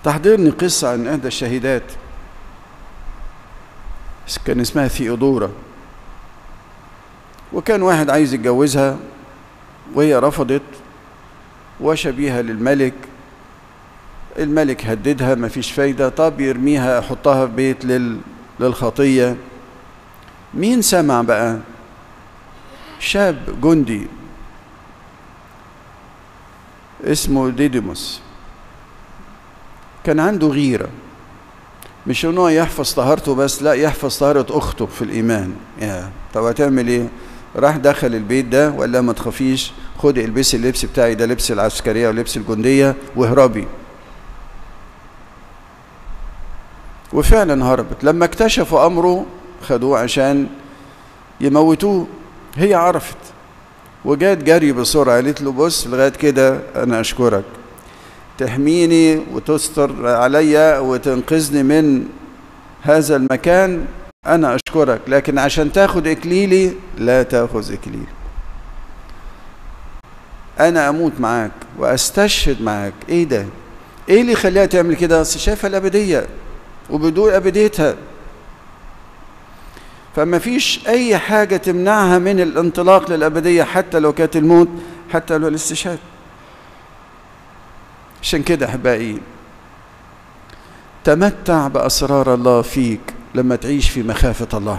تحضرني قصة عن إحدى الشهيدات كان اسمها ثيودورا وكان واحد عايز يتجوزها وهي رفضت وشبيها للملك الملك هددها مفيش فايدة طب يرميها يحطها في بيت لل... للخطية مين سمع بقى شاب جندي اسمه ديديموس كان عنده غيرة مش ان هو يحفظ طهارته بس لا يحفظ طهارة اخته في الايمان يا طب هتعمل ايه راح دخل البيت ده وقال لها ما تخافيش خدي البسي اللبس بتاعي ده لبس العسكريه ولبس الجنديه واهربي وفعلا هربت لما اكتشفوا امره خدوه عشان يموتوه هي عرفت وجات جري بسرعه قالت له بص لغايه كده انا اشكرك تحميني وتستر عليا وتنقذني من هذا المكان انا اشكرك لكن عشان تاخد اكليلي لا تاخذ اكليلي انا اموت معاك واستشهد معاك ايه ده ايه اللي يخليها تعمل كده اصل شايفه الابديه وبدون ابديتها فما فيش اي حاجه تمنعها من الانطلاق للابديه حتى لو كانت الموت حتى لو الاستشهاد عشان كده احبائي تمتع باسرار الله فيك لما تعيش في مخافه الله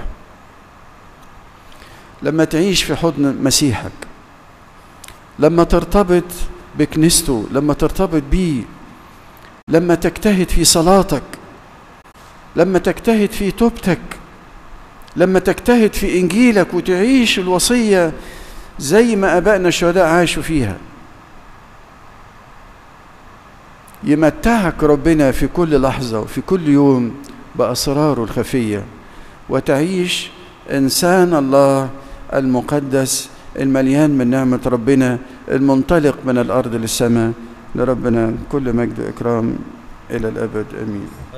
لما تعيش في حضن مسيحك لما ترتبط بكنيسته لما ترتبط بيه لما تجتهد في صلاتك لما تجتهد في توبتك لما تجتهد في انجيلك وتعيش الوصيه زي ما ابائنا الشهداء عاشوا فيها يمتعك ربنا في كل لحظه وفي كل يوم باسراره الخفيه وتعيش انسان الله المقدس المليان من نعمه ربنا المنطلق من الارض للسماء لربنا كل مجد واكرام الى الابد امين